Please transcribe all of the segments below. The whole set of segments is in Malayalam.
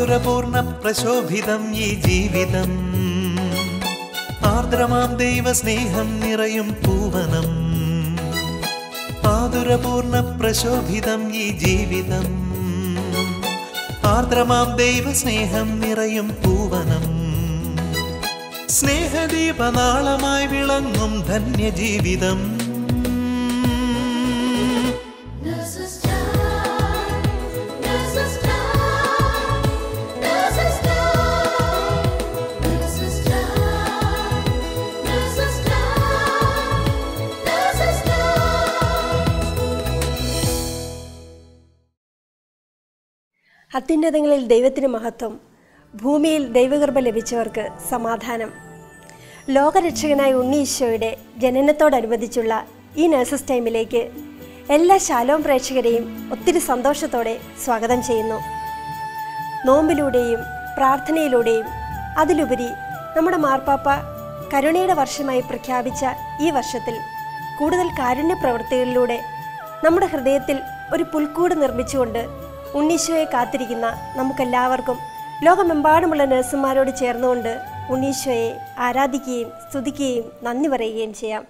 മാധുരപൂർണ പ്രശോഭിതം ഈ ജീവിതം ആർദ്രമാം ദൈവ സ്നേഹം നിറയും പൂവനം മാധുരപൂർണ പ്രശോഭിതം ഈ ജീവിതം ആർദ്രമാം ദൈവ സ്നേഹം നിറയും പൂവനം സ്നേഹദീപനാളമായി വിളങ്ങും ധന്യജീവിതം There's a star, there's a star, there's a star, there's a star, there's a star, there's a star. അത്യുന്നതങ്ങളിൽ ദൈവത്തിന് മഹത്വം ഭൂമിയിൽ ദൈവകൃപ ലഭിച്ചവർക്ക് സമാധാനം ലോകരക്ഷകനായ ഉണ്ണീശോയുടെ ജനനത്തോടനുബന്ധിച്ചുള്ള ഈ നഴ്സസ് ടൈമിലേക്ക് എല്ലാ ശാലോം പ്രേക്ഷകരെയും ഒത്തിരി സന്തോഷത്തോടെ സ്വാഗതം ചെയ്യുന്നു നോമ്പിലൂടെയും പ്രാർത്ഥനയിലൂടെയും അതിലുപരി നമ്മുടെ മാർപ്പാപ്പ കരുണയുടെ വർഷമായി പ്രഖ്യാപിച്ച ഈ വർഷത്തിൽ കൂടുതൽ കാരുണ്യ പ്രവൃത്തികളിലൂടെ നമ്മുടെ ഹൃദയത്തിൽ ഒരു പുൽക്കൂട് നിർമ്മിച്ചുകൊണ്ട് ഉണ്ണീശോയെ കാത്തിരിക്കുന്ന നമുക്കെല്ലാവർക്കും ലോകമെമ്പാടുമുള്ള നഴ്സുമാരോട് ചേർന്നുകൊണ്ട് ഉണ്ണീശോയെ ആരാധിക്കുകയും സ്തുതിക്കുകയും നന്ദി പറയുകയും ചെയ്യാം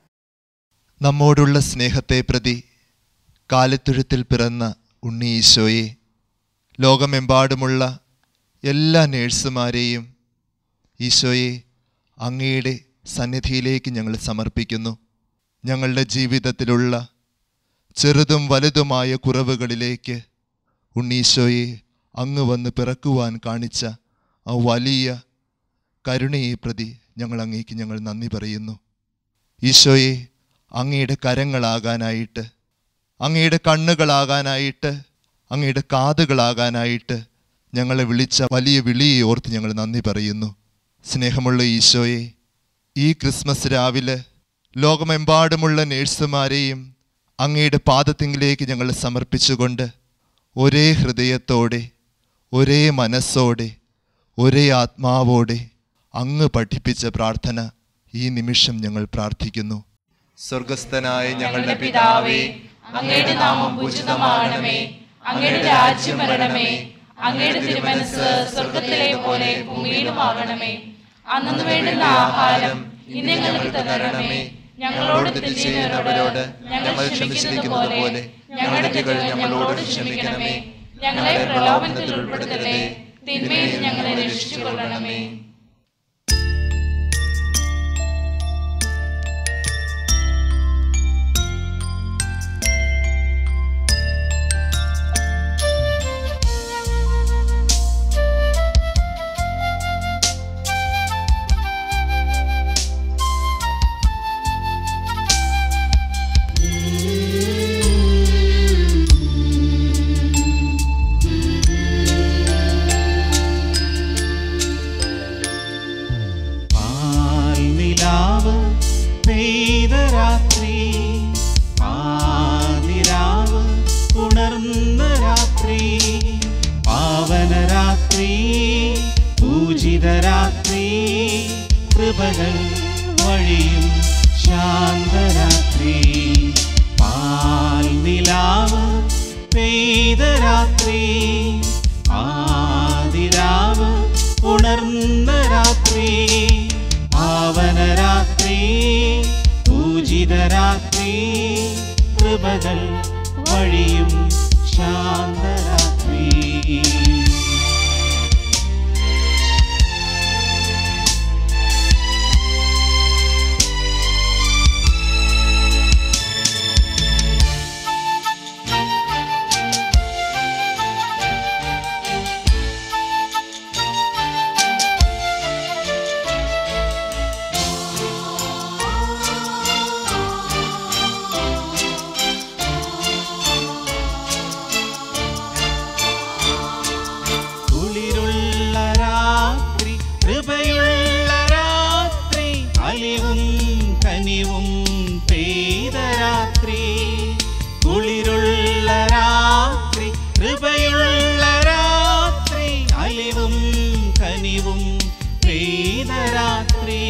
നമ്മോടുള്ള സ്നേഹത്തെ പ്രതി കാലത്തുഴുത്തിൽ പിറന്ന ഉണ്ണി ഈശോയെ ലോകമെമ്പാടുമുള്ള എല്ലാ നേഴ്സുമാരെയും ഈശോയെ അങ്ങയുടെ സന്നിധിയിലേക്ക് ഞങ്ങൾ സമർപ്പിക്കുന്നു ഞങ്ങളുടെ ജീവിതത്തിലുള്ള ചെറുതും വലുതുമായ കുറവുകളിലേക്ക് ഉണ്ണീശോയെ അങ്ങ് വന്ന് പിറക്കുവാൻ കാണിച്ച ആ വലിയ കരുണയെ പ്രതി ഞങ്ങൾ അങ്ങേക്ക് ഞങ്ങൾ നന്ദി പറയുന്നു ഈശോയെ അങ്ങയുടെ കരങ്ങളാകാനായിട്ട് അങ്ങയുടെ കണ്ണുകളാകാനായിട്ട് അങ്ങയുടെ കാതുകളാകാനായിട്ട് ഞങ്ങളെ വിളിച്ച വലിയ വിളിയെ ഓർത്ത് ഞങ്ങൾ നന്ദി പറയുന്നു സ്നേഹമുള്ള ഈശോയെ ഈ ക്രിസ്മസ് രാവിലെ ലോകമെമ്പാടുമുള്ള നേഴ്സുമാരെയും അങ്ങയുടെ പാദത്തിങ്കിലേക്ക് ഞങ്ങൾ സമർപ്പിച്ചുകൊണ്ട് ഒരേ ഹൃദയത്തോടെ ഒരേ മനസ്സോടെ ഒരേ ആത്മാവോടെ അങ്ങ് പഠിപ്പിച്ച പ്രാർത്ഥന ഈ നിമിഷം ഞങ്ങൾ പ്രാർത്ഥിക്കുന്നു സ്വർഗസ്ഥനായ ഞങ്ങളുടെ പിതാവേ അങ്ങയുടെ നാമം പൂജിതമാകണമേ അങ്ങയുടെ രാജ്യം വരണമേ അങ്ങയുടെ തിരുമനസ് സ്വർഗത്തിലെ പോലെ ഭൂമിയിലുമാകണമേ അന്നു വേണ്ടുന്ന ആഹാരം ഇന്ന് ഞങ്ങൾക്ക് തരണമേ ഞങ്ങളോട് തെറ്റ് ചെയ്യുന്നവരോട് ഞങ്ങൾ ക്ഷമിച്ചിരിക്കുന്നത് പോലെ ഞങ്ങളുടെ തെറ്റുകൾ ഞങ്ങളോട് ക്ഷമിക്കണമേ ഞങ്ങളെ പ്രലോഭനത്തിൽ ഉൾപ്പെടുത്തല്ലേ തിന്മയിൽ നിന്ന് ഞങ്ങളെ രക്ഷിച്ചുകൊള്ളണമേ പാൽനിലാവ് പെയ്ത രാത്രി പാതിരാവ് ഉണർന്ന രാത്രി പാവന രാത്രി പൂജിത രാത്രി കൃപകൾ വഴിയും ശാന്തരാത്രി പാൽനിലാവ് പെയ്ത രാത്രി ആതിരാവ് ഉണർന്ന രാത്രി പാവന രാത്രി പൂജിത രാത്രി കൃപകൾ വഴിയും ശാന്തരാത്രി കുളിരുള്ള രാത്രി കൃപയുള്ള രാത്രി അലിവും കനിവും പെയ്ത രാത്രി കുളിരുള്ള രാത്രി കൃപയുള്ള രാത്രി അലിവും കനിവും പെയ്ത രാത്രി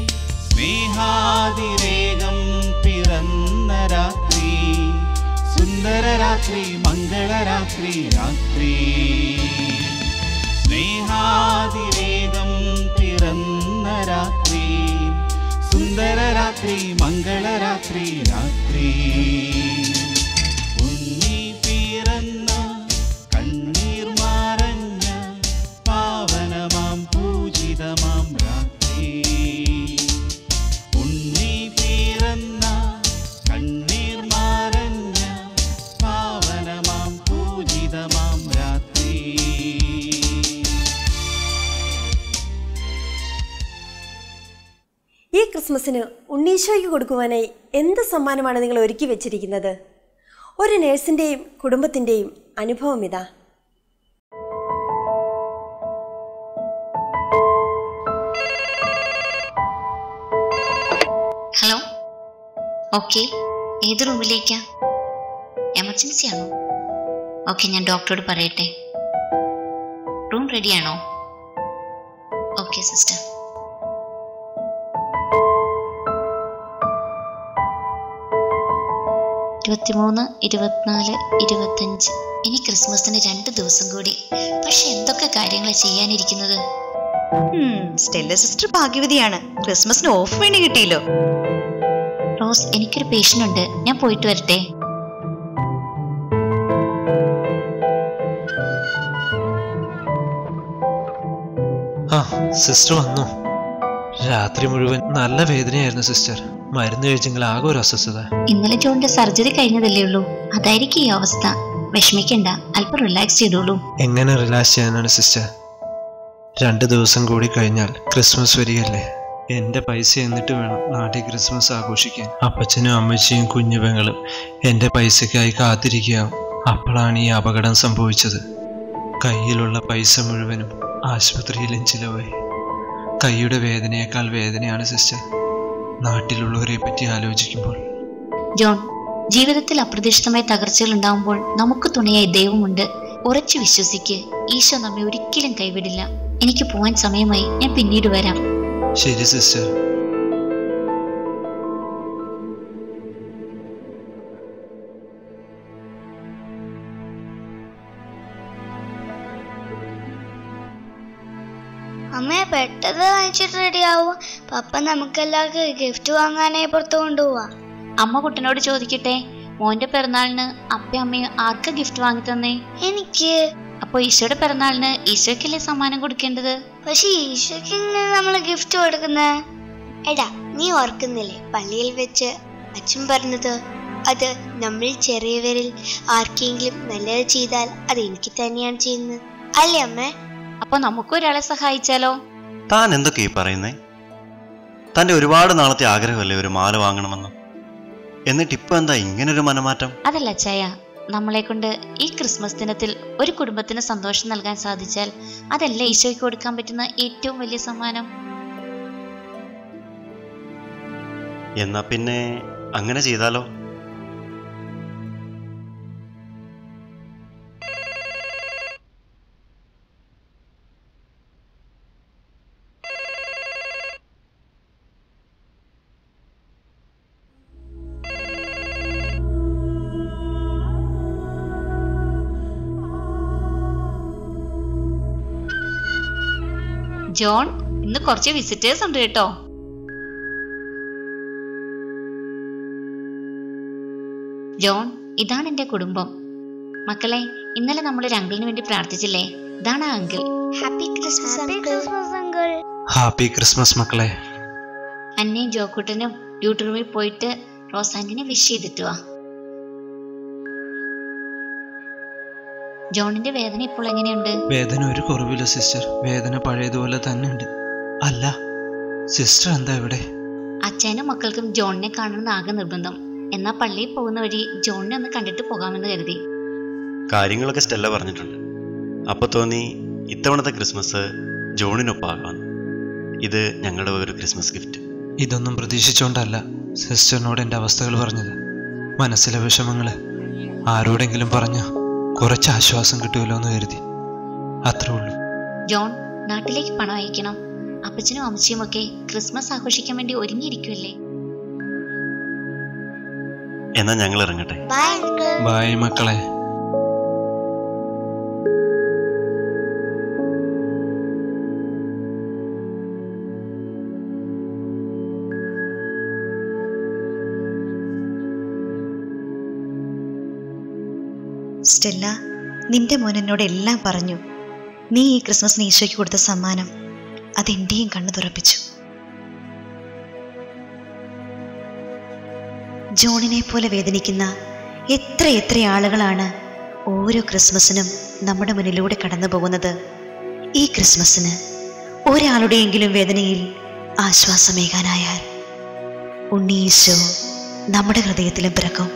സ്നേഹാതിരേകം പിറന്ന രാത്രി സുന്ദര രാത്രി മംഗളരാത്രി രാത്രി സ്നേഹാതിരേകം പിറന്ന രാത്രി സുന്ദര രാത്രി മംഗളരാത്രി രാത്രി ഉണ്ണി പിറന്ന കണ്ണീർ മറഞ്ഞ പാവനമാം പൂജിതമാം രാത്രി ഉണ്ണി പിറന്ന കണ്ണീർ മറഞ്ഞ പാവനമാം പൂജിതമാം രാത്രി ഈ ക്രിസ്മസിന് ഉണ്ണീശോയ്ക്ക് കൊടുക്കുവാനായി എന്ത് സമ്മാനമാണ് നിങ്ങൾ ഒരുക്കി വെച്ചിരിക്കുന്നത് ഒരു നേഴ്സിൻ്റെയും കുടുംബത്തിൻ്റെയും അനുഭവം ഇതാ ഹലോ ഓക്കെ ഏത് റൂമിലേക്കാ എമർജൻസി ആണോ ഓക്കെ ഞാൻ ഡോക്ടറോട് പറയട്ടെ റൂം റെഡിയാണോ ഓക്കെ സിസ്റ്റർ ഇരുപത്തിമൂന്ന് ഇരുപത്തിനാല് ഇരുപത്തഞ്ച് ഇനി ക്രിസ്മസിന് രണ്ട് ദിവസം കൂടി പക്ഷെ എന്തൊക്കെ കാര്യങ്ങൾ ചെയ്യാനിരിക്കുന്നത് സ്റ്റെല്ല സിസ്റ്റർ ഭാഗ്യവതിയാണ് ക്രിസ്മസിന് ഓഫ് വേണ്ടി കിട്ടിയല്ലോ റോസ് എനിക്കൊരു പേഷ്യൻ്റ് ഉണ്ട് ഞാൻ പോയിട്ട് വരട്ടെ ആ സിസ്റ്റർ വന്നു രാത്രി മുഴുവൻ നല്ല വേദനയായിരുന്നു സിസ്റ്റർ മരുന്ന് കഴിച്ചെങ്കിൽ ആകെ ഒരു അസ്വസ്ഥത ഇന്നലെ ജോണിന്റെ സർജറി കഴിഞ്ഞതല്ലേ ഉള്ളൂ അതായിരിക്കും ഈ അവസ്ഥ വിഷമിക്കണ്ട അല്പം റിലാക്സ് ചെയ്തോളൂ എങ്ങനെ റിലാക്സ് ചെയ്യാനാണ് സിസ്റ്റർ രണ്ട് ദിവസം കൂടി കഴിഞ്ഞാൽ ക്രിസ്മസ് വരികയല്ലേ എന്റെ പൈസ എന്നിട്ട് വേണം നാട്ടിൽ ക്രിസ്മസ് ആഘോഷിക്കാൻ അപ്പച്ചനും അമ്മച്ചിയും കുഞ്ഞു പെങ്ങളും എന്റെ പൈസയ്ക്കായി കാത്തിരിക്കുകയാവും അപ്പോഴാണ് ഈ അപകടം സംഭവിച്ചത് കയ്യിലുള്ള പൈസ മുഴുവനും ആശുപത്രിയിലും ചിലവായി കൈയുടെ വേദനയേക്കാൾ വേദനയാണ് സിസ്റ്റർ നാട്ടിലുള്ളവരെ പറ്റി ആലോചിക്കുമ്പോൾ ജോൺ ജീവിതത്തിൽ അപ്രതീക്ഷിതമായ തകർച്ചകൾ ഉണ്ടാവുമ്പോൾ നമുക്ക് തുണയായി ദൈവമുണ്ട് ഉറച്ചു വിശ്വസിക്ക് ഈശോ നമ്മെ ഒരിക്കലും കൈവിടില്ല എനിക്ക് പോവാൻ സമയമായി ഞാൻ പിന്നീട് വരാം ശരി സിസ്റ്റർ അമ്മേ പെട്ടെന്ന് വാങ്ങിച്ചിട്ട് റെഡിയാവും പപ്പ നമുക്കെല്ലാവർക്കും ഗിഫ്റ്റ് വാങ്ങാനായി പുറത്ത് കൊണ്ടുപോവാ അമ്മ കുട്ടനോട് ചോദിക്കട്ടെ മോന്റെ പിറന്നാളിന് അപ്പയും അമ്മയും ആർക്കാ ഗിഫ്റ്റ് വാങ്ങി തന്നേ എനിക്ക് അപ്പൊ ഈശോയുടെ പിറന്നാളിന് ഈശോയ്ക്കല്ലേ സമ്മാനം കൊടുക്കേണ്ടത് പക്ഷെ ഈശോയ്ക്ക് ഇങ്ങനെ നമ്മൾ ഗിഫ്റ്റ് കൊടുക്കുന്നേ എടാ നീ ഓർക്കുന്നില്ലേ പള്ളിയിൽ വെച്ച് അച്ഛൻ പറഞ്ഞത് അത് നമ്മൾ ചെറിയവരിൽ ആർക്കെങ്കിലും നല്ലത് ചെയ്താൽ അത് എനിക്ക് തന്നെയാണ് ചെയ്യുന്നത് അല്ലേ അമ്മേ അപ്പൊ നമുക്കൊരാളെ സഹായിച്ചാലോ താൻ എന്തൊക്കെയാ ഈ പറയുന്നേ തന്റെ ഒരുപാട് നാളത്തെ ആഗ്രഹമല്ലേ ഒരു മാല വാങ്ങണമെന്ന് എന്നിട്ട് ഇപ്പൊ എന്താ ഇങ്ങനൊരു മനമാറ്റം അതല്ല ചായ നമ്മളെ കൊണ്ട് ഈ ക്രിസ്മസ് ദിനത്തിൽ ഒരു കുടുംബത്തിന് സന്തോഷം നൽകാൻ സാധിച്ചാൽ അതല്ല ഈശോയ്ക്ക് കൊടുക്കാൻ പറ്റുന്ന ഏറ്റവും വലിയ സമ്മാനം എന്നാ പിന്നെ അങ്ങനെ ചെയ്താലോ ജോൺ ഇന്ന് കുറച്ച് വിസിറ്റേഴ്സ് ഉണ്ട് കേട്ടോ ജോൺ ഇതാണ് എന്റെ കുടുംബം മക്കളെ ഇന്നലെ നമ്മൾ ഒരു അങ്കിളിന് വേണ്ടി പ്രാർത്ഥിച്ചില്ലേ ഇതാണ് ആ uncle happy Christmas Christmas uncle happy Christmas മക്കളെ അന്നയും ജോക്കുട്ടനും ഡ്യൂട്ടി റൂമിൽ പോയിട്ട് റോസാൻറ്റിനെ വിഷ് ചെയ്തിട്ട് വാ ജോണിന്റെ വേദന ഇപ്പോൾ എങ്ങനെയുണ്ട് വേദന ഒരു കുറവില്ല സിസ്റ്റർ വേദന പഴയതുപോലെ തന്നെ ഉണ്ട് അല്ല സിസ്റ്റർ എന്താ ഇവിടെ അച്ഛനും മക്കൾക്കും ജോണിനെ കാണണമെന്ന് ആകെ നിർബന്ധം എന്നാ പള്ളിയിൽ പോകുന്ന വഴി ജോണിനെ ഒന്ന് കണ്ടിട്ട് പോകാമെന്ന് കരുതി കാര്യങ്ങളൊക്കെ സ്റ്റെല്ല പറഞ്ഞിട്ടുണ്ട് അപ്പൊ തോന്നി ഇത്തവണത്തെ ക്രിസ്മസ് ജോണിനൊപ്പാകാം ഇത് ഞങ്ങളുടെ ഒരു ക്രിസ്മസ് ഗിഫ്റ്റ് ഇതൊന്നും പ്രതീക്ഷിച്ചുകൊണ്ടല്ല സിസ്റ്ററിനോട് എൻ്റെ അവസ്ഥകൾ പറഞ്ഞത് മനസ്സിലെ വിഷമങ്ങൾ ആരോടെങ്കിലും പറഞ്ഞ കുറച്ച് ആശ്വാസം കിട്ടുമല്ലോ എന്ന് കരുതി അത്രേ ഉള്ളൂ ജോൺ നാട്ടിലേക്ക് പണം അയക്കണം അപ്പച്ചനും അമ്മച്ചിയും ഒക്കെ ക്രിസ്മസ് ആഘോഷിക്കാൻ വേണ്ടി ഒരുങ്ങിയിരിക്കുമല്ലേ എന്നാ ഞങ്ങൾ ഇറങ്ങട്ടെ ബൈ അങ്കിൾ ബായ് മക്കളെ സ്റ്റെല്ല നിന്റെ മോൻ എന്നോട് എല്ലാം പറഞ്ഞു നീ ഈ ക്രിസ്മസിന് ഈശോയ്ക്ക് കൊടുത്ത സമ്മാനം അതെന്റെയും കണ്ണു തുറപ്പിച്ചു ജോണിനെ പോലെ വേദനിക്കുന്ന എത്ര എത്ര ആളുകളാണ് ഓരോ ക്രിസ്മസിനും നമ്മുടെ മുന്നിലൂടെ കടന്നു പോകുന്നത് ഈ ക്രിസ്മസിന് ഒരാളുടെയെങ്കിലും വേദനയിൽ ആശ്വാസമേകാനായാൽ ഉണ്ണീശോ നമ്മുടെ ഹൃദയത്തിലും പിറക്കും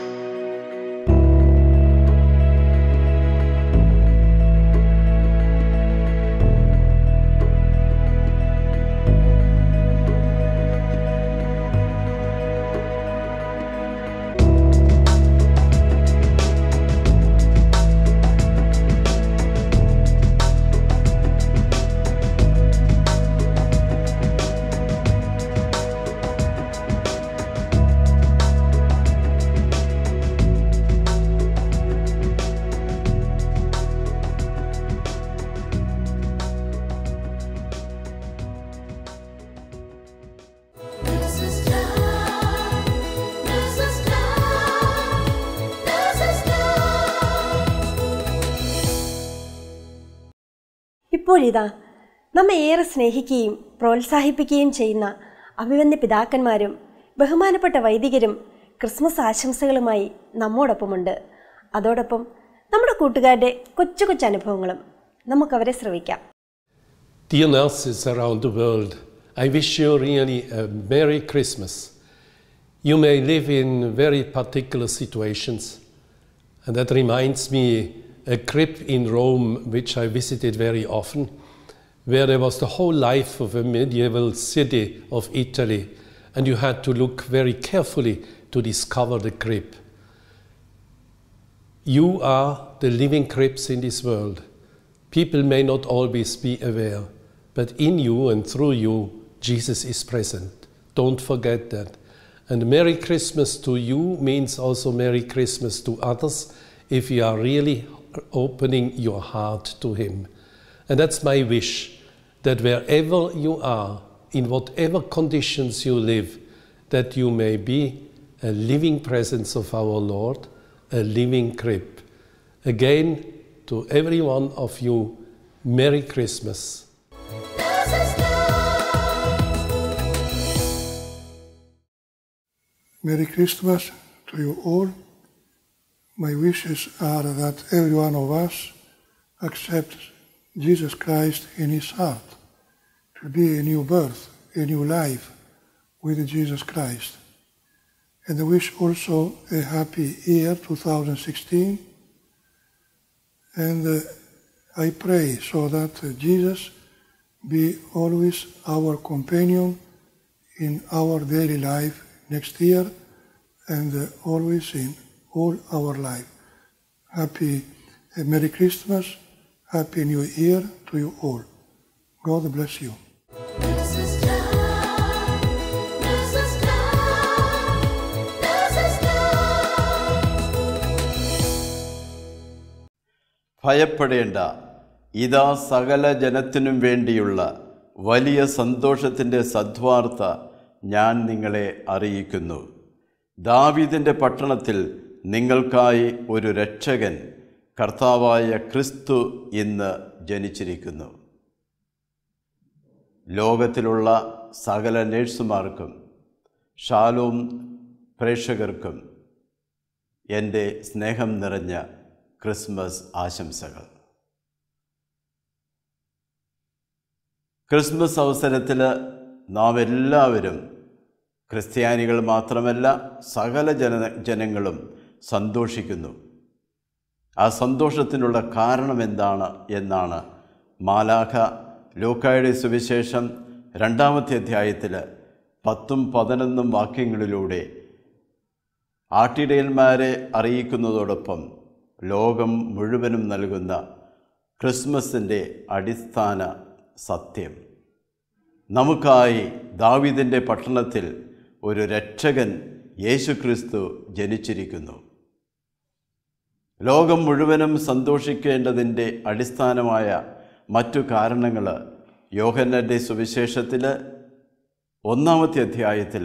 ഇപ്പോഴിതാ നമ്മെ ഏറെ സ്നേഹിക്കുകയും പ്രോത്സാഹിപ്പിക്കുകയും ചെയ്യുന്ന അഭിവന്യ പിതാക്കന്മാരും ബഹുമാനപ്പെട്ട വൈദികരും ക്രിസ്മസ് ആശംസകളുമായി നമ്മോടൊപ്പമുണ്ട് അതോടൊപ്പം നമ്മുടെ കൂട്ടുകാരുടെ കൊച്ചു കൊച്ചു അനുഭവങ്ങളും നമുക്കവരെ ശ്രവിക്കാം Dear nurses around the world, I wish you really a Merry Christmas. You may live in very particular situations, and that reminds me a crypt in Rome which I visited very often, where there was the whole life of a medieval city of Italy, and you had to look very carefully to discover the crypt. You are the living crypts in this world. People may not always be aware, but in you and through you, Jesus is present. Don't forget that. And Merry Christmas to you means also Merry Christmas to others if you are really opening your heart to Him. And that's my wish that wherever you are, in whatever conditions you live, that you may be a living presence of our Lord, a living crib. Again, to every one of you, Merry Christmas. Merry Christmas to you all. My wishes are that every one of us accepts Jesus Christ in his heart to be a new birth, a new life with Jesus Christ. And I wish also a happy year 2016. And uh, I pray so that uh, Jesus be always our companion in our daily life next year and uh, always in all our life. Happy uh, Merry Christmas, Happy New Year to you all. God bless you. ഭയപ്പെടേണ്ട ഇതാ സകല ജനത്തിനും വേണ്ടിയുള്ള വലിയ സന്തോഷത്തിൻ്റെ സദ്വാർത്ത ഞാൻ നിങ്ങളെ അറിയിക്കുന്നു ദാവീദിൻ്റെ പട്ടണത്തിൽ നിങ്ങൾക്കായി ഒരു രക്ഷകൻ കർത്താവായ ക്രിസ്തു ഇന്ന് ജനിച്ചിരിക്കുന്നു ലോകത്തിലുള്ള സകല നേഴ്സുമാർക്കും ഷാലോം പ്രേക്ഷകർക്കും എൻ്റെ സ്നേഹം നിറഞ്ഞ ക്രിസ്മസ് ആശംസകൾ ക്രിസ്മസ് അവസരത്തിൽ നാം എല്ലാവരും ക്രിസ്ത്യാനികൾ മാത്രമല്ല സകല ജന ജനങ്ങളും സന്തോഷിക്കുന്നു ആ സന്തോഷത്തിനുള്ള കാരണം എന്താണ് എന്നാണ് മാലാഖ ലൂക്കായുടെ സുവിശേഷം രണ്ടാമത്തെ അധ്യായത്തിൽ പത്തും പതിനൊന്നും വാക്യങ്ങളിലൂടെ ആട്ടിടയന്മാരെ അറിയിക്കുന്നതോടൊപ്പം ലോകം മുഴുവനും നൽകുന്ന ക്രിസ്മസിൻ്റെ അടിസ്ഥാന സത്യം നമുക്കായി ദാവിദിൻ്റെ പട്ടണത്തിൽ ഒരു രക്ഷകൻ യേശുക്രിസ്തു ജനിച്ചിരിക്കുന്നു ലോകം മുഴുവനും സന്തോഷിക്കേണ്ടതിൻ്റെ അടിസ്ഥാനമായ മറ്റു കാരണങ്ങൾ യോഹന്നൻ്റെ സുവിശേഷത്തിൽ ഒന്നാമത്തെ അധ്യായത്തിൽ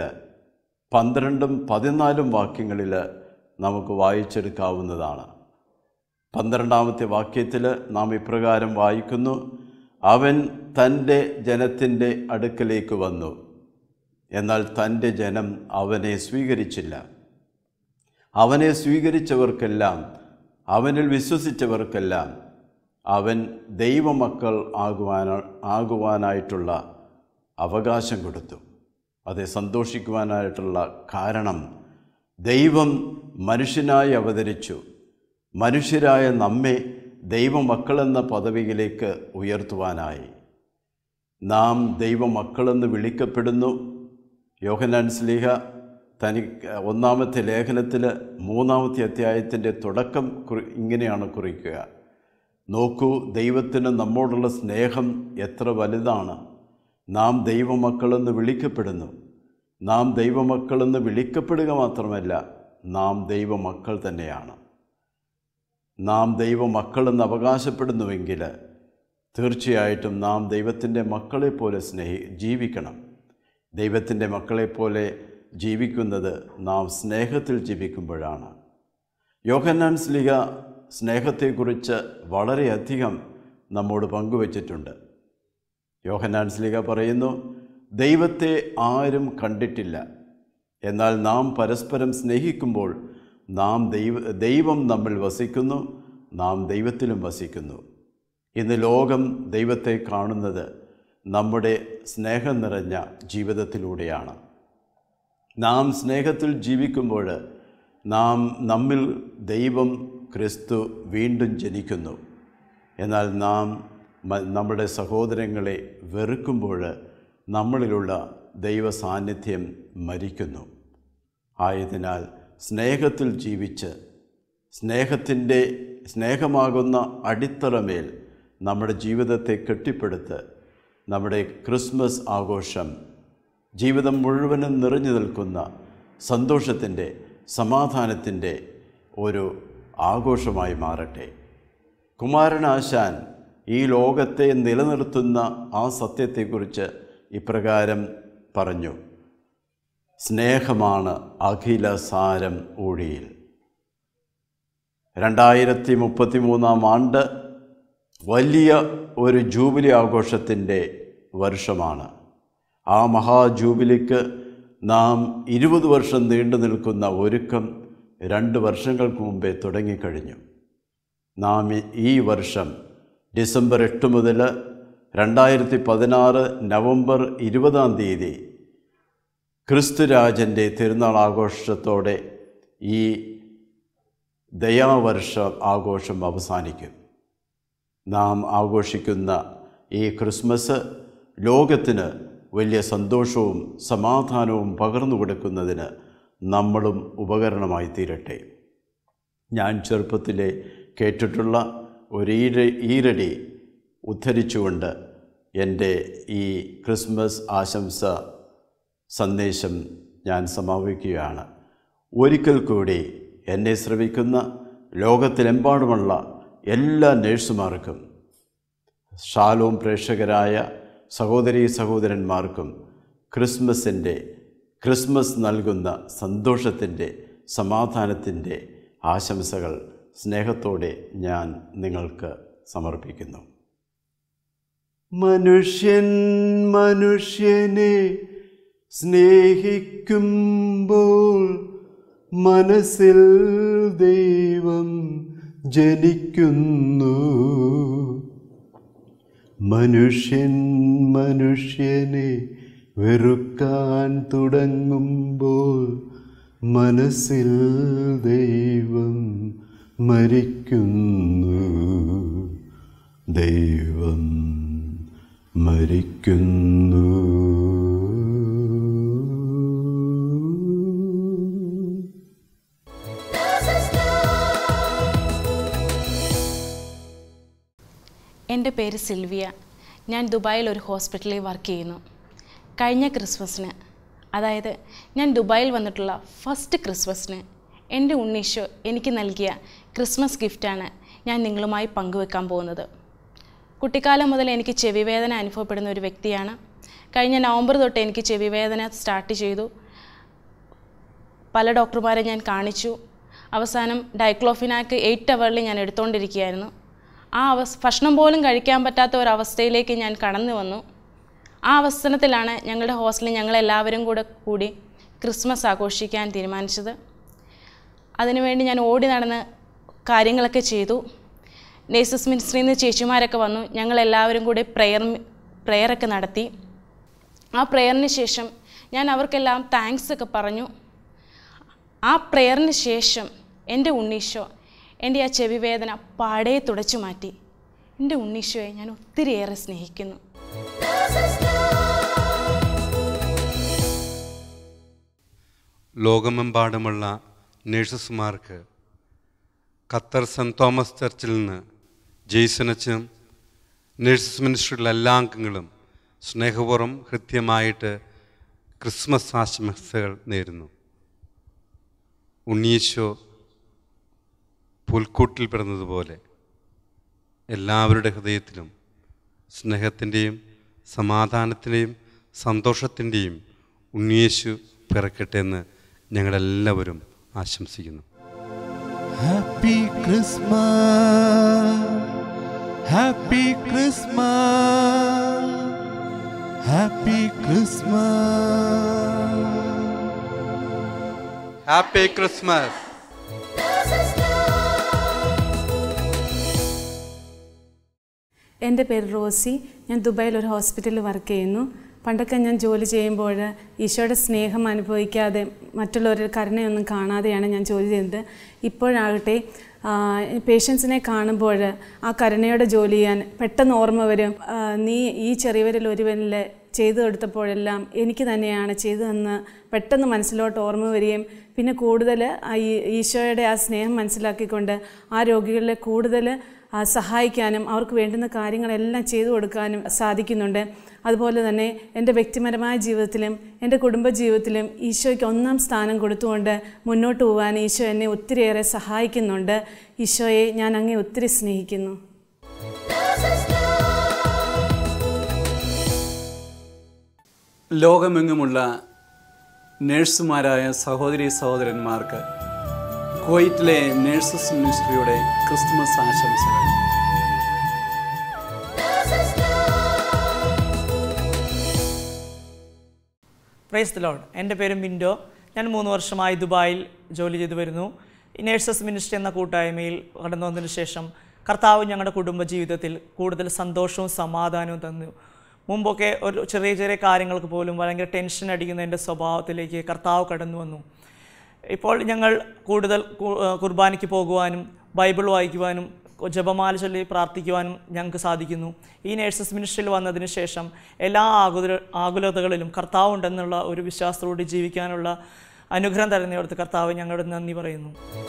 പന്ത്രണ്ടും പതിനാലും വാക്യങ്ങളിൽ നമുക്ക് വായിച്ചെടുക്കാവുന്നതാണ് പന്ത്രണ്ടാമത്തെ വാക്യത്തിൽ നാം ഇപ്രകാരം വായിക്കുന്നു അവൻ തൻ്റെ ജനത്തിൻ്റെ അടുക്കലേക്ക് വന്നു എന്നാൽ തൻ്റെ ജനം അവനെ സ്വീകരിച്ചില്ല അവനെ സ്വീകരിച്ചവർക്കെല്ലാം അവനിൽ വിശ്വസിച്ചവർക്കെല്ലാം അവൻ ദൈവമക്കൾ ആകുവാന ആകുവാനായിട്ടുള്ള അവകാശം കൊടുത്തു അതെ സന്തോഷിക്കുവാനായിട്ടുള്ള കാരണം ദൈവം മനുഷ്യനായി അവതരിച്ചു മനുഷ്യരായ നമ്മെ ദൈവമക്കളെന്ന പദവിയിലേക്ക് ഉയർത്തുവാനായി നാം ദൈവമക്കളെന്ന് വിളിക്കപ്പെടുന്നു യോഹനാൻ സ്ലീഹ തനി ഒന്നാമത്തെ ലേഖനത്തിൽ മൂന്നാമത്തെ അധ്യായത്തിൻ്റെ തുടക്കം കുറി ഇങ്ങനെയാണ് കുറിക്കുക നോക്കൂ ദൈവത്തിന് നമ്മോടുള്ള സ്നേഹം എത്ര വലുതാണ് നാം ദൈവമക്കളെന്ന് വിളിക്കപ്പെടുന്നു നാം ദൈവമക്കളെന്ന് വിളിക്കപ്പെടുക മാത്രമല്ല നാം ദൈവമക്കൾ തന്നെയാണ് നാം ദൈവമക്കളെന്ന് അവകാശപ്പെടുന്നുവെങ്കിൽ തീർച്ചയായിട്ടും നാം ദൈവത്തിൻ്റെ മക്കളെപ്പോലെ സ്നേഹി ജീവിക്കണം ദൈവത്തിൻ്റെ മക്കളെപ്പോലെ ജീവിക്കുന്നത് നാം സ്നേഹത്തിൽ ജീവിക്കുമ്പോഴാണ് യോഹന്നാൻ സ്ലിഹ സ്നേഹത്തെക്കുറിച്ച് വളരെയധികം നമ്മോട് പങ്കുവച്ചിട്ടുണ്ട് യോഹന്നാൻ സ്ലിഹ പറയുന്നു ദൈവത്തെ ആരും കണ്ടിട്ടില്ല എന്നാൽ നാം പരസ്പരം സ്നേഹിക്കുമ്പോൾ നാം ദൈവ ദൈവം നമ്മിൽ വസിക്കുന്നു നാം ദൈവത്തിലും വസിക്കുന്നു ഇന്ന് ലോകം ദൈവത്തെ കാണുന്നത് നമ്മുടെ സ്നേഹം നിറഞ്ഞ ജീവിതത്തിലൂടെയാണ് നാം സ്നേഹത്തിൽ ജീവിക്കുമ്പോൾ നാം നമ്മിൽ ദൈവം ക്രിസ്തു വീണ്ടും ജനിക്കുന്നു എന്നാൽ നാം മ- നമ്മുടെ സഹോദരങ്ങളെ വെറുക്കുമ്പോൾ നമ്മളിലുള്ള ദൈവ സാന്നിധ്യം മരിക്കുന്നു ആയതിനാൽ സ്നേഹത്തിൽ ജീവിച്ച് സ്നേഹത്തിൻ്റെ സ്നേഹമാകുന്ന അടിത്തറമേൽ നമ്മുടെ ജീവിതത്തെ കെട്ടിപ്പടുത്ത് നമ്മുടെ ക്രിസ്മസ് ആഘോഷം ജീവിതം മുഴുവനും നിറഞ്ഞു നിൽക്കുന്ന സന്തോഷത്തിൻ്റെ സമാധാനത്തിൻ്റെ ഒരു ആഘോഷമായി മാറട്ടെ കുമാരനാശാൻ ഈ ലോകത്തെ നിലനിർത്തുന്ന ആ സത്യത്തെക്കുറിച്ച് ഇപ്രകാരം പറഞ്ഞു സ്നേഹമാണ് അഖില സാരം ഊഴിയിൽ രണ്ടായിരത്തി മുപ്പത്തി മൂന്നാം ആണ്ട് വലിയ ഒരു ജൂബിലി ആഘോഷത്തിൻ്റെ വർഷമാണ് ആ മഹാജൂബിലിക്ക് നാം ഇരുപത് വർഷം നീണ്ടു നിൽക്കുന്ന ഒരുക്കം രണ്ട് വർഷങ്ങൾക്ക് മുമ്പേ തുടങ്ങിക്കഴിഞ്ഞു നാം ഈ- ഈ വർഷം ഡിസംബർ എട്ട് മുതൽ രണ്ടായിരത്തി പതിനാറ് നവംബർ ഇരുപതാം തീയതി ക്രിസ്തുരാജൻ്റെ തിരുനാൾ ആഘോഷത്തോടെ ഈ ദയാവർഷ ആഘോഷം അവസാനിക്കും നാം ആഘോഷിക്കുന്ന ഈ ക്രിസ്മസ് ലോകത്തിന് വലിയ സന്തോഷവും സമാധാനവും പകർന്നു കൊടുക്കുന്നതിന് നമ്മളും ഉപകരണമായി തീരട്ടെ ഞാൻ ചെറുപ്പത്തിലെ കേട്ടിട്ടുള്ള ഒരു ഈര ഈരടി ഉദ്ധരിച്ചുകൊണ്ട് എൻ്റെ ഈ ക്രിസ്മസ് ആശംസ സന്ദേശം ഞാൻ സമാപിക്കുകയാണ് ഒരിക്കൽ കൂടി എന്നെ ശ്രവിക്കുന്ന ലോകത്തിലെമ്പാടുമുള്ള എല്ലാ നേഴ്സുമാർക്കും ഷാലോം പ്രേക്ഷകരായ സഹോദരീ സഹോദരന്മാർക്കും ക്രിസ്മസിൻ്റെ ക്രിസ്മസ് നൽകുന്ന സന്തോഷത്തിൻ്റെ സമാധാനത്തിൻ്റെ ആശംസകൾ സ്നേഹത്തോടെ ഞാൻ നിങ്ങൾക്ക് സമർപ്പിക്കുന്നു മനുഷ്യൻ മനുഷ്യനെ സ്നേഹിക്കുമ്പോൾ മനസ്സിൽ ദൈവം ജനിക്കുന്നു മനുഷ്യൻ മനുഷ്യനെ വെറുക്കാൻ തുടങ്ങുമ്പോൾ മനസ്സിൽ ദൈവം മരിക്കുന്നു ദൈവം മരിക്കുന്നു എൻ്റെ പേര് സിൽവിയ ഞാൻ ദുബായിൽ ഒരു ഹോസ്പിറ്റലിൽ വർക്ക് ചെയ്യുന്നു കഴിഞ്ഞ ക്രിസ്മസിന് അതായത് ഞാൻ ദുബായിൽ വന്നിട്ടുള്ള ഫസ്റ്റ് ക്രിസ്മസിന് എൻ്റെ ഉണ്ണീഷോ എനിക്ക് നൽകിയ ക്രിസ്മസ് ഗിഫ്റ്റാണ് ഞാൻ നിങ്ങളുമായി പങ്കുവെക്കാൻ പോകുന്നത് കുട്ടിക്കാലം മുതൽ എനിക്ക് ചെവിവേദന അനുഭവപ്പെടുന്ന ഒരു വ്യക്തിയാണ് കഴിഞ്ഞ നവംബർ തൊട്ട് എനിക്ക് ചെവിവേദന സ്റ്റാർട്ട് ചെയ്തു പല ഡോക്ടർമാരെ ഞാൻ കാണിച്ചു അവസാനം ഡൈക്ലോഫിനാക്ക് എയ്റ്റ് അവറിൽ ഞാൻ എടുത്തുകൊണ്ടിരിക്കുകയായിരുന്നു ആ അവസ് ഭക്ഷണം പോലും കഴിക്കാൻ പറ്റാത്ത ഒരവസ്ഥയിലേക്ക് ഞാൻ കടന്നു വന്നു ആ അവസരത്തിലാണ് ഞങ്ങളുടെ ഹോസ്റ്റലിൽ ഞങ്ങളെല്ലാവരും കൂടെ കൂടി ക്രിസ്മസ് ആഘോഷിക്കാൻ തീരുമാനിച്ചത് അതിനുവേണ്ടി ഞാൻ ഓടി നടന്ന് കാര്യങ്ങളൊക്കെ ചെയ്തു നേഴ്സസ് മിനിസ്ട്രിയിൽ നിന്ന് ചേച്ചിമാരൊക്കെ വന്നു ഞങ്ങളെല്ലാവരും കൂടി പ്രെയർ പ്രെയറൊക്കെ നടത്തി ആ പ്രെയറിന് ശേഷം ഞാൻ അവർക്കെല്ലാം താങ്ക്സ് ഒക്കെ പറഞ്ഞു ആ പ്രെയറിന് ശേഷം എൻ്റെ ഉണ്ണീശോ എൻ്റെ ആ ചെവി വേദന പാടെ തുടച്ചു മാറ്റി എൻ്റെ ഉണ്ണീശോയെ ഞാൻ ഒത്തിരിയേറെ സ്നേഹിക്കുന്നു ലോകമെമ്പാടുമുള്ള നേഴ്സസ്മാർക്ക് ഖത്തർ സെൻറ് തോമസ് ചർച്ചിൽ നിന്ന് ജെയ്സനച്ചനും നേഴ്സസ് മിനിസ്ട്രിയിലെ എല്ലാ അംഗങ്ങളും സ്നേഹപൂർവ്വം കൃത്യമായിട്ട് ക്രിസ്മസ് ആശംസകൾ നേരുന്നു ഉണ്ണീശോ പുൽക്കൂട്ടിൽ പിറന്നതുപോലെ എല്ലാവരുടെ ഹൃദയത്തിലും സ്നേഹത്തിൻ്റെയും സമാധാനത്തിൻ്റെയും സന്തോഷത്തിൻ്റെയും ഉണ്ണിയേശു പിറക്കട്ടെ എന്ന് ഞങ്ങളെല്ലാവരും ആശംസിക്കുന്നു Happy Christmas, Happy Christmas, Happy Christmas. Happy Christmas എൻ്റെ പേര് റോസി ഞാൻ ദുബായിൽ ഒരു ഹോസ്പിറ്റലിൽ വർക്ക് ചെയ്യുന്നു പണ്ടൊക്കെ ഞാൻ ജോലി ചെയ്യുമ്പോൾ ഈശോയുടെ സ്നേഹം അനുഭവിക്കാതെ മറ്റുള്ളവരുടെ കരുണയൊന്നും കാണാതെയാണ് ഞാൻ ജോലി ചെയ്തത് ഇപ്പോഴാകട്ടെ പേഷ്യൻസിനെ കാണുമ്പോൾ ആ കരുണയോടെ ജോലി ചെയ്യാൻ പെട്ടെന്ന് ഓർമ്മ വരും ആ, നീ ഈ ചെറിയവരിൽ ഒരുവനിൽ ചെയ്തു കൊടുത്തപ്പോഴെല്ലാം എനിക്ക് തന്നെയാണ് ചെയ്തതെന്ന് പെട്ടെന്ന് മനസ്സിലോട്ട് ഓർമ്മ വരികയും പിന്നെ കൂടുതൽ ആ ഈ ഈശോയുടെ ആ സ്നേഹം മനസ്സിലാക്കിക്കൊണ്ട് ആ രോഗികളെ കൂടുതൽ ആ, സഹായിക്കാനും അവർക്ക് വേണ്ടുന്ന കാര്യങ്ങളെല്ലാം ചെയ്തു കൊടുക്കാനും സാധിക്കുന്നുണ്ട് അതുപോലെ തന്നെ എൻ്റെ വ്യക്തിപരമായ ജീവിതത്തിലും എൻ്റെ കുടുംബ ജീവിതത്തിലും ഈശോയ്ക്ക് ഒന്നാം സ്ഥാനം കൊടുത്തുകൊണ്ട് മുന്നോട്ട് പോകാൻ ഈശോ എന്നെ ഒത്തിരിയേറെ സഹായിക്കുന്നുണ്ട് ഈശോയെ ഞാൻ അങ്ങേ ഒത്തിരി സ്നേഹിക്കുന്നു ലോകമെങ്ങുമുള്ള നേഴ്സുമാരായ സഹോദരി സഹോദരന്മാർക്ക് കുവൈറ്റിലെ നേഴ്സസ് മിനിസ്ട്രിയുടെ ക്രിസ്തുമസ് ആശംസകൾ പ്രൈസ് ദ ലോഡ് എൻ്റെ പേര് മിൻഡോ ഞാൻ മൂന്ന് വർഷമായി ദുബായിൽ ജോലി ചെയ്തു വരുന്നു ഈ നേഴ്സസ് മിനിസ്ട്രി എന്ന കൂട്ടായ്മയിൽ കടന്നു വന്നതിന് ശേഷം കർത്താവ് ഞങ്ങളുടെ കുടുംബ ജീവിതത്തിൽ കൂടുതൽ സന്തോഷവും സമാധാനവും തന്നു മുമ്പൊക്കെ ഒരു ചെറിയ ചെറിയ കാര്യങ്ങൾക്ക് പോലും ഭയങ്കര ടെൻഷൻ അടിക്കുന്ന എൻ്റെ സ്വഭാവത്തിലേക്ക് കർത്താവ് കടന്നു വന്നു ഇപ്പോൾ ഞങ്ങൾ കൂടുതൽ കു- ആ, കുർബാനയ്ക്ക് പോകുവാനും ബൈബിൾ വായിക്കുവാനും ജപമാല ചൊല്ലി പ്രാർത്ഥിക്കുവാനും ഞങ്ങൾക്ക് സാധിക്കുന്നു ഈ നേഴ്സസ് മിനിസ്ട്രിയിൽ വന്നതിന് ശേഷം എല്ലാ ആകുല ആകുലതകളിലും കർത്താവ് ഉണ്ടെന്നുള്ള ഒരു വിശ്വാസത്തോടെ ജീവിക്കാനുള്ള അനുഗ്രഹം തരുന്നയോടത്ത് കർത്താവ് ഞങ്ങളുടെ നന്ദി പറയുന്നു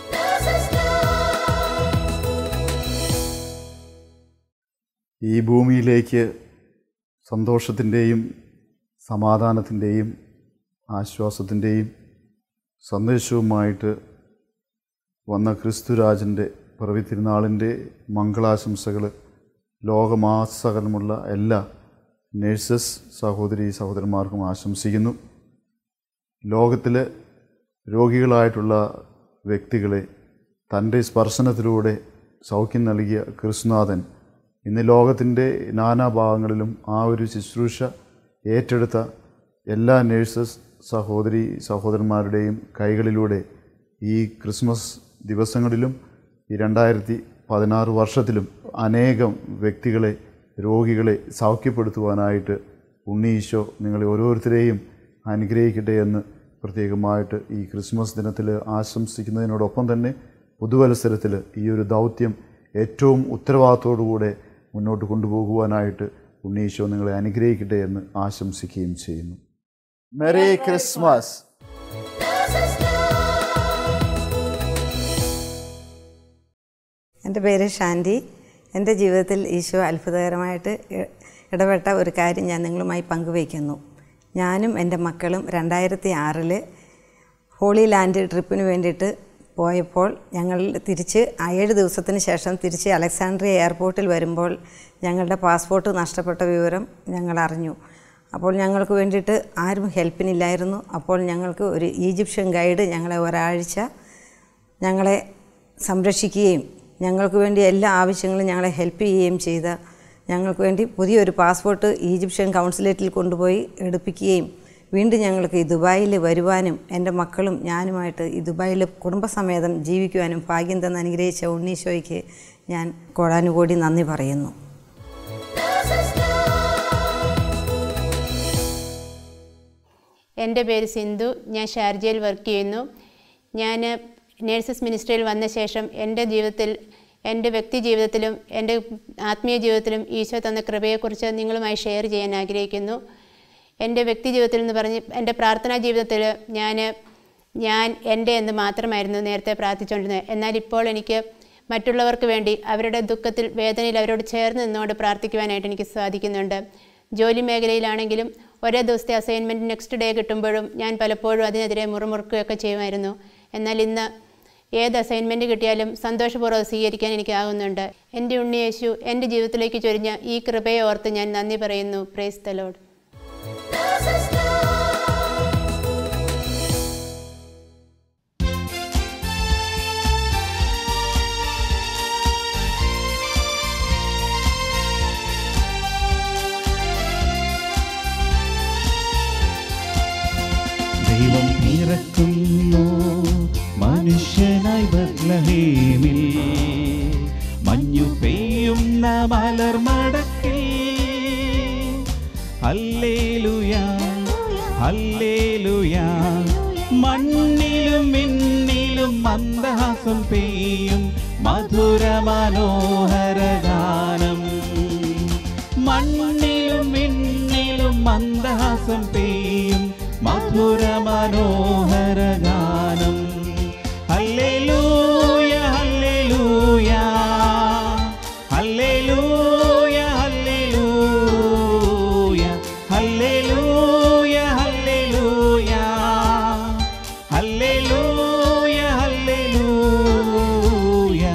ഈ ഭൂമിയിലേക്ക് സന്തോഷത്തിൻ്റെയും സമാധാനത്തിൻ്റെയും ആശ്വാസത്തിൻ്റെയും സന്ദേശവുമായിട്ട് വന്ന ക്രിസ്തുരാജൻ്റെ പിറവി തിരുനാളിൻ്റെ മംഗളാശംസകൾ ലോകമാസകലമുള്ള എല്ലാ നേഴ്സസ് സഹോദരി സഹോദരന്മാർക്കും ആശംസിക്കുന്നു ലോകത്തിലെ രോഗികളായിട്ടുള്ള വ്യക്തികളെ തൻ്റെ സ്പർശനത്തിലൂടെ സൗഖ്യം നൽകിയ ക്രിസ്തുനാഥൻ ഇന്ന് ലോകത്തിൻ്റെ നാനാഭാഗങ്ങളിലും ആ ഒരു ശുശ്രൂഷ ഏറ്റെടുത്ത എല്ലാ നേഴ്സസ് സഹോദരി സഹോദരന്മാരുടെയും കൈകളിലൂടെ ഈ ക്രിസ്മസ് ദിവസങ്ങളിലും ഈ രണ്ടായിരത്തി പതിനാറ് വർഷത്തിലും അനേകം വ്യക്തികളെ രോഗികളെ സൗഖ്യപ്പെടുത്തുവാനായിട്ട് ഉണ്ണി ഈശോ നിങ്ങളെ ഓരോരുത്തരെയും അനുഗ്രഹിക്കട്ടെ എന്ന് പ്രത്യേകമായിട്ട് ഈ ക്രിസ്മസ് ദിനത്തിൽ ആശംസിക്കുന്നതിനോടൊപ്പം തന്നെ പുതുവത്സരത്തിൽ ഈ ഒരു ദൗത്യം ഏറ്റവും ഉത്തരവാദിത്തോടുകൂടെ മുന്നോട്ട് കൊണ്ടുപോകുവാനായിട്ട് ഉണ്ണീശോ നിങ്ങളെ അനുഗ്രഹിക്കട്ടെ എന്ന് ആശംസിക്കുകയും ചെയ്യുന്നു മെറി ക്രിസ്മസ് എൻ്റെ പേര് ഷാൻഡി എൻ്റെ ജീവിതത്തിൽ ഈശോ അത്ഭുതകരമായിട്ട് ഇ- ഇടപെട്ട ഒരു കാര്യം ഞാൻ നിങ്ങളുമായി പങ്കുവയ്ക്കുന്നു ഞാനും എൻ്റെ മക്കളും രണ്ടായിരത്തി ആറിൽ ഹോളി ലാൻഡ് ട്രിപ്പിന് വേണ്ടിയിട്ട് പോയപ്പോൾ ഞങ്ങൾ തിരിച്ച് ആ ഏഴ് ദിവസത്തിന് ശേഷം തിരിച്ച് അലക്സാണ്ട്രിയ എയർപോർട്ടിൽ വരുമ്പോൾ ഞങ്ങളുടെ പാസ്പോർട്ട് നഷ്ടപ്പെട്ട വിവരം ഞങ്ങൾ അറിഞ്ഞു അപ്പോൾ ഞങ്ങൾക്ക് വേണ്ടിയിട്ട് ആരും ഹെൽപ്പിനില്ലായിരുന്നു അപ്പോൾ ഞങ്ങൾക്ക് ഒരു ഈജിപ്ഷ്യൻ ഗൈഡ് ഞങ്ങളെ ഒരാഴ്ച ഞങ്ങളെ സംരക്ഷിക്കുകയും ഞങ്ങൾക്ക് വേണ്ടി എല്ലാ ആവശ്യങ്ങളും ഞങ്ങളെ ഹെൽപ്പ് ചെയ്യുകയും ചെയ്ത ഞങ്ങൾക്ക് വേണ്ടി പുതിയൊരു പാസ്പോർട്ട് ഈജിപ്ഷ്യൻ കൗൺസിലേറ്റിൽ കൊണ്ടുപോയി എടുപ്പിക്കുകയും വീണ്ടും ഞങ്ങൾക്ക് ഈ ദുബായിൽ വരുവാനും എൻ്റെ മക്കളും ഞാനുമായിട്ട് ഈ ദുബായിൽ കുടുംബസമേതം ജീവിക്കുവാനും ഭാഗ്യം തന്ന് അനുഗ്രഹിച്ച ഉണ്ണീശോയ്ക്ക് ഞാൻ കോടാനുകോടി നന്ദി പറയുന്നു എൻ്റെ പേര് സിന്ധു ഞാൻ ഷാർജയിൽ വർക്ക് ചെയ്യുന്നു ഞാൻ നേഴ്സസ് മിനിസ്ട്രിയിൽ വന്ന ശേഷം എൻ്റെ ജീവിതത്തിൽ എൻ്റെ വ്യക്തി ജീവിതത്തിലും എൻ്റെ ആത്മീയ ജീവിതത്തിലും ഈശോ തന്ന കൃപയെക്കുറിച്ച് നിങ്ങളുമായി ഷെയർ ചെയ്യാൻ ആഗ്രഹിക്കുന്നു എൻ്റെ വ്യക്തി ജീവിതത്തിൽ എന്ന് പറഞ്ഞ് എൻ്റെ പ്രാർത്ഥനാ ജീവിതത്തിൽ ഞാൻ ഞാൻ എൻ്റെ എന്ന് മാത്രമായിരുന്നു നേരത്തെ പ്രാർത്ഥിച്ചുകൊണ്ടിരുന്നത് എന്നാൽ ഇപ്പോൾ എനിക്ക് മറ്റുള്ളവർക്ക് വേണ്ടി അവരുടെ ദുഃഖത്തിൽ വേദനയിൽ അവരോട് ചേർന്ന് നിന്നുകൊണ്ട് പ്രാർത്ഥിക്കുവാനായിട്ട് എനിക്ക് സാധിക്കുന്നുണ്ട് ജോലി മേഖലയിലാണെങ്കിലും ഒരേ ദിവസത്തെ അസൈൻമെൻറ്റ് നെക്സ്റ്റ് ഡേ കിട്ടുമ്പോഴും ഞാൻ പലപ്പോഴും അതിനെതിരെ മുറുമുറുക്കുകയൊക്കെ ചെയ്യുമായിരുന്നു എന്നാൽ ഇന്ന് ഏത് അസൈൻമെൻറ്റ് കിട്ടിയാലും സന്തോഷപൂർവ്വം അത് സ്വീകരിക്കാൻ എനിക്കാകുന്നുണ്ട് എൻ്റെ ഉണ്ണിയേശു എൻ്റെ ജീവിതത്തിലേക്ക് ചൊരിഞ്ഞ ഈ കൃപയെ ഓർത്ത് ഞാൻ നന്ദി പറയുന്നു പ്രേസ് ദ ലോഡ് ദൈവം പിറക്കുന്നു മനുഷ്യനായി ബത്ലഹേമിൽ മഞ്ഞു പെയ്യുന്ന മലർമടക്കിൽ ഹല്ലേലൂയ ഹല്ലേലൂയ മണ്ണിലും മിന്നിലും മന്ദഹാസം പെയ്യും മധുര മനോഹര ഗാനം മണ്ണിലും മിന്നിലും മന്ദഹാസം പെയ്യും മധുര മനോഹര ഗാനം hallelujah hallelujah hallelujah hallelujah hallelujah hallelujah hallelujah hallelujah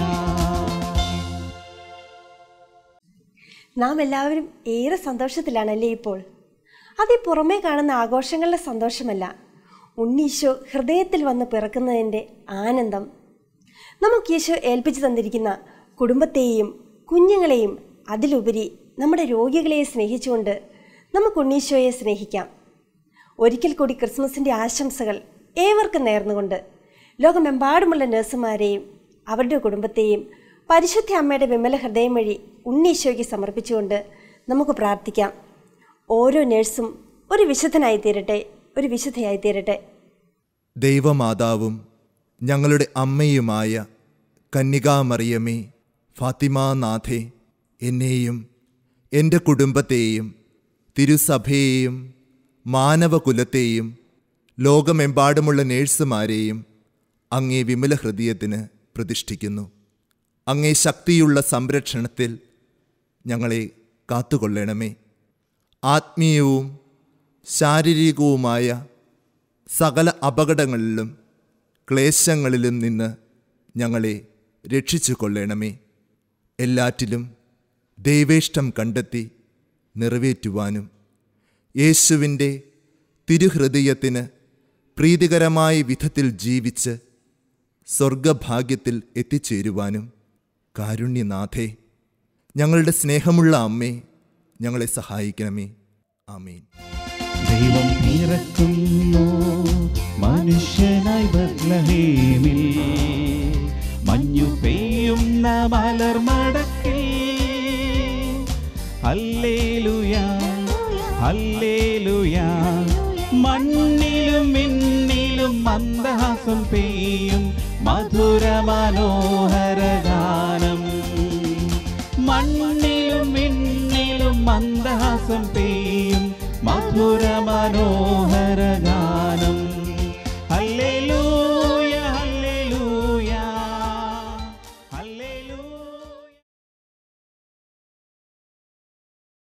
നാം എല്ലാവരും ഏറെ സന്തോഷത്തിലാണല്ലേ ഇപ്പോൾ അത് ഈ പുറമേ കാണുന്ന ആഘോഷങ്ങളുടെ സന്തോഷമല്ല ഉണ്ണീശോ ഹൃദയത്തിൽ വന്ന് പിറക്കുന്നതിൻ്റെ ആനന്ദം നമുക്ക് ഈശോ ഏൽപ്പിച്ചു തന്നിരിക്കുന്ന കുടുംബത്തെയും കുഞ്ഞുങ്ങളെയും അതിലുപരി നമ്മുടെ രോഗികളെയും സ്നേഹിച്ചുകൊണ്ട് നമുക്ക് ഉണ്ണീശോയെ സ്നേഹിക്കാം ഒരിക്കൽ കൂടി ക്രിസ്മസിൻ്റെ ആശംസകൾ ഏവർക്കും നേർന്നുകൊണ്ട് ലോകമെമ്പാടുമുള്ള നഴ്സുമാരെയും അവരുടെ കുടുംബത്തെയും പരിശുദ്ധ അമ്മയുടെ വിമല ഹൃദയം വഴി ഉണ്ണീശോയ്ക്ക് സമർപ്പിച്ചുകൊണ്ട് നമുക്ക് പ്രാർത്ഥിക്കാം ഓരോ നഴ്സും ഒരു വിശുദ്ധനായി തീരട്ടെ ഒരു വിശുദ്ധയായി തീരട്ടെ ദൈവമാതാവും ഞങ്ങളുടെ അമ്മയുമായ കന്യകാമറിയമേ ഫാത്തിമാനാഥേ എന്നെയും എൻ്റെ കുടുംബത്തെയും തിരുസഭയെയും മാനവകുലത്തെയും ലോകമെമ്പാടുമുള്ള നേഴ്സുമാരെയും അങ്ങേ വിമല ഹൃദയത്തിന് പ്രതിഷ്ഠിക്കുന്നു അങ്ങേ ശക്തിയുള്ള സംരക്ഷണത്തിൽ ഞങ്ങളെ കാത്തുകൊള്ളണമേ ആത്മീയവും ശാരീരികവുമായ സകല അപകടങ്ങളിലും ക്ലേശങ്ങളിലും നിന്ന് ഞങ്ങളെ രക്ഷിച്ചു കൊള്ളണമേ എല്ലാറ്റിലും ദൈവേഷ്ടം കണ്ടെത്തി നിറവേറ്റുവാനും യേശുവിൻ്റെ തിരുഹൃദയത്തിന് പ്രീതികരമായ വിധത്തിൽ ജീവിച്ച് സ്വർഗഭാഗ്യത്തിൽ എത്തിച്ചേരുവാനും കാരുണ്യനാഥേ ഞങ്ങളുടെ സ്നേഹമുള്ള അമ്മേ ഞങ്ങളെ സഹായിക്കണമേ ആമീൻ ദൈവം പിറക്കുന്നു മനുഷ്യനായി ബത്ലഹേമിൽ മഞ്ഞു പെയ്യുന്ന മലർമടക്കിൽ ഹല്ലേലൂയ ഹല്ലേലൂയ മണ്ണിലും മിന്നിലും മന്ദഹാസം പെയ്യും മധുര മനോഹര ഗാനം മണ്ണിലും മിന്നിലും മന്ദഹാസം പെയ്യും മധുര മനോഹര